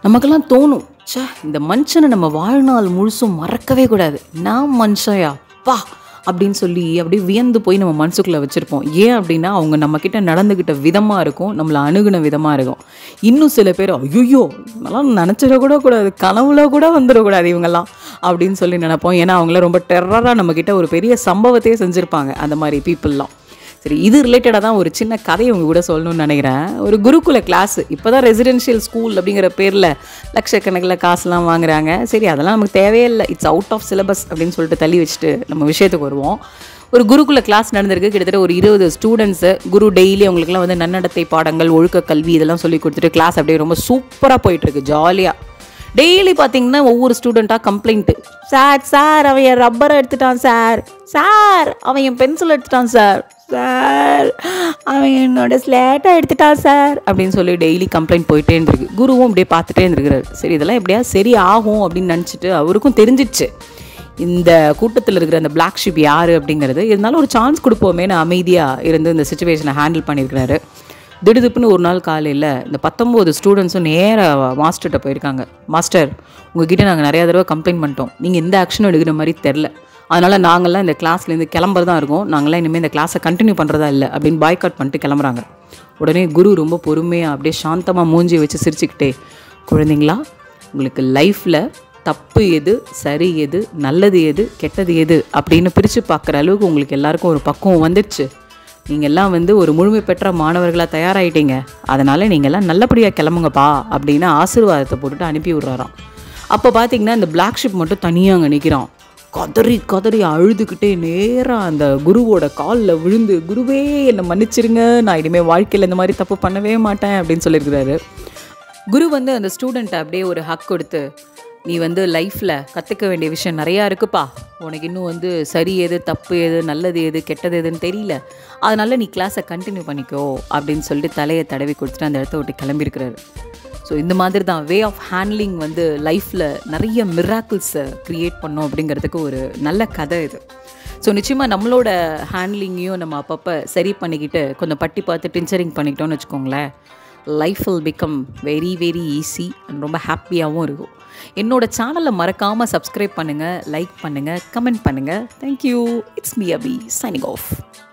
நமக்கெல்லாம் தோணும் ச்சே இந்த மனுஷனை நம்ம வாழ்நாள் முழுசும் மறக்கவே கூடாது நான் மனுஷயா பா அப்படின்னு சொல்லி அப்படியே வியந்து போய் நம்ம மனசுக்குள்ளே வச்சுருப்போம் ஏன் அப்படின்னா அவங்க நம்மக்கிட்ட நடந்துக்கிட்ட விதமாக இருக்கும் நம்மளை அணுகுன விதமாக இருக்கும் இன்னும் சில பேர் ஐயோ இதெல்லாம் நினச்சிடக்கூட கூடாது கனவுல கூட வந்துடக்கூடாது இவங்கெல்லாம் அப்படின்னு சொல்லி நினைப்போம் ஏன்னா அவங்கள ரொம்ப டெரராக நம்மக்கிட்ட ஒரு பெரிய சம்பவத்தையே செஞ்சுருப்பாங்க அந்த மாதிரி பீப்புளெலாம் சரி இது ரிலேட்டடாக தான் ஒரு சின்ன கதையை உங்க கூட சொல்லணும்னு நினைக்கிறேன் ஒரு குருகுல கிளாஸ் இப்போ தான் ரெசிடென்ஷியல் ஸ்கூல் அப்படிங்கிற பேரில் லட்சக்கணக்கில் காசுலாம் வாங்குறாங்க சரி அதெல்லாம் நமக்கு தேவையே இல்லை இட்ஸ் அவுட் ஆஃப் சிலபஸ் அப்படின்னு சொல்லிட்டு தள்ளி வச்சுட்டு நம்ம விஷயத்துக்கு வருவோம் ஒரு குருகுல கிளாஸ் நடந்திருக்கு கிட்டத்தட்ட ஒரு இருபது ஸ்டூடெண்ட்ஸு குரு டெய்லி அவங்களுக்குலாம் வந்து நன்னடத்தை பாடங்கள் ஒழுக்க கல்வி இதெல்லாம் சொல்லி கொடுத்துட்டு கிளாஸ் அப்படியே ரொம்ப சூப்பராக போயிட்டுருக்கு ஜாலியாக டெய்லி பார்த்தீங்கன்னா ஒவ்வொரு ஸ்டூடெண்ட்டாக கம்ப்ளைண்ட்டு சார் சார் அவன் என் ரப்பரை எடுத்துட்டான் சார் சார் அவன் என் பென்சில் எடுத்துட்டான் சார் சார் அவன் என்னோட ஸ்லேட்டை எடுத்துட்டான் சார் அப்படின்னு சொல்லி டெய்லி கம்ப்ளைண்ட் போயிட்டே இருந்திருக்கு குருவும் அப்படியே பார்த்துட்டே இருந்திருக்கிறாரு சரி இதெல்லாம் எப்படியா சரி ஆகும் அப்படின்னு நினச்சிட்டு அவருக்கும் தெரிஞ்சிச்சு இந்த கூட்டத்தில் இருக்கிற அந்த பிளாக் ஷிப் யார் அப்படிங்கிறது இருந்தாலும் ஒரு சான்ஸ் கொடுப்போமேனு அமைதியாக இருந்து இந்த சுச்சுவேஷனை ஹேண்டில் பண்ணியிருக்கிறாரு திடுதிப்புன்னு ஒரு நாள் காலையில் இந்த பத்தொம்போது ஸ்டூடெண்ட்ஸும் நேராக மாஸ்டர்கிட்ட போயிருக்காங்க மாஸ்டர் உங்ககிட்ட நாங்கள் நிறையா தடவை கம்ப்ளைண்ட் பண்ணிட்டோம் நீங்கள் எந்த ஆக்ஷனும் எடுக்கிற மாதிரி தெரில அதனால் நாங்கள்லாம் இந்த கிளாஸ்லேருந்து கிளம்புறதா இருக்கோம் நாங்கள்லாம் இனிமேல் இந்த கிளாஸை கண்டினியூ பண்ணுறதா இல்லை அப்படின்னு பாய்காட் பண்ணிட்டு கிளம்புறாங்க உடனே குரு ரொம்ப பொறுமையாக அப்படியே சாந்தமாக மூஞ்சி வச்சு சிரிச்சுக்கிட்டே குழந்தைங்களா உங்களுக்கு லைஃப்பில் தப்பு எது சரி எது நல்லது எது கெட்டது எது அப்படின்னு பிரித்து பார்க்குற அளவுக்கு உங்களுக்கு எல்லாருக்கும் ஒரு பக்குவம் வந்துடுச்சு நீங்கள் எல்லாம் வந்து ஒரு முழுமை பெற்ற மாணவர்களாக தயாராகிட்டீங்க அதனால் நீங்கள்லாம் நல்லபடியாக கிளம்புங்கப்பா அப்படின்னு ஆசீர்வாதத்தை போட்டுட்டு அனுப்பி விட்றாராம் அப்போ பார்த்தீங்கன்னா இந்த பிளாக் ஷிப் மட்டும் தனியாக அங்கே நிற்கிறான் கதறி கதறி அழுதுகிட்டே நேராக அந்த குருவோட காலில் விழுந்து குருவே என்னை மன்னிச்சிருங்க நான் இனிமேல் வாழ்க்கையில் இந்த மாதிரி தப்பு பண்ணவே மாட்டேன் அப்படின்னு சொல்லியிருக்கிறாரு குரு வந்து அந்த ஸ்டூடெண்ட்டை அப்படியே ஒரு ஹக் கொடுத்து நீ வந்து லைஃப்பில் கற்றுக்க வேண்டிய விஷயம் நிறையா இருக்குப்பா உனக்கு இன்னும் வந்து சரி எது தப்பு எது நல்லது எது கெட்டது எதுன்னு தெரியல அதனால நீ கிளாஸை கண்டினியூ பண்ணிக்கோ அப்படின்னு சொல்லிட்டு தலையை தடவி கொடுத்துட்டு அந்த இடத்த விட்டு கிளம்பியிருக்கிறாரு ஸோ இந்த மாதிரி தான் வே ஆஃப் ஹேண்ட்லிங் வந்து லைஃப்பில் நிறைய மிராக்கிள்ஸை க்ரியேட் பண்ணோம் அப்படிங்கிறதுக்கு ஒரு நல்ல கதை இது ஸோ நிச்சயமாக நம்மளோட ஹேண்ட்லிங்கையும் நம்ம அப்பப்போ சரி பண்ணிக்கிட்டு கொஞ்சம் பட்டி பார்த்து டின்ச்சரிங் பண்ணிக்கிட்டோம்னு வச்சுக்கோங்களேன் life will become very very easy and ரொம்ப ஹாப்பியாகவும் இருக்கும் என்னோட சேனலை மறக்காமல் சப்ஸ்கிரைப் பண்ணுங்கள் லைக் பண்ணுங்கள் கமெண்ட் பண்ணுங்கள் thank you it's me Abhi signing of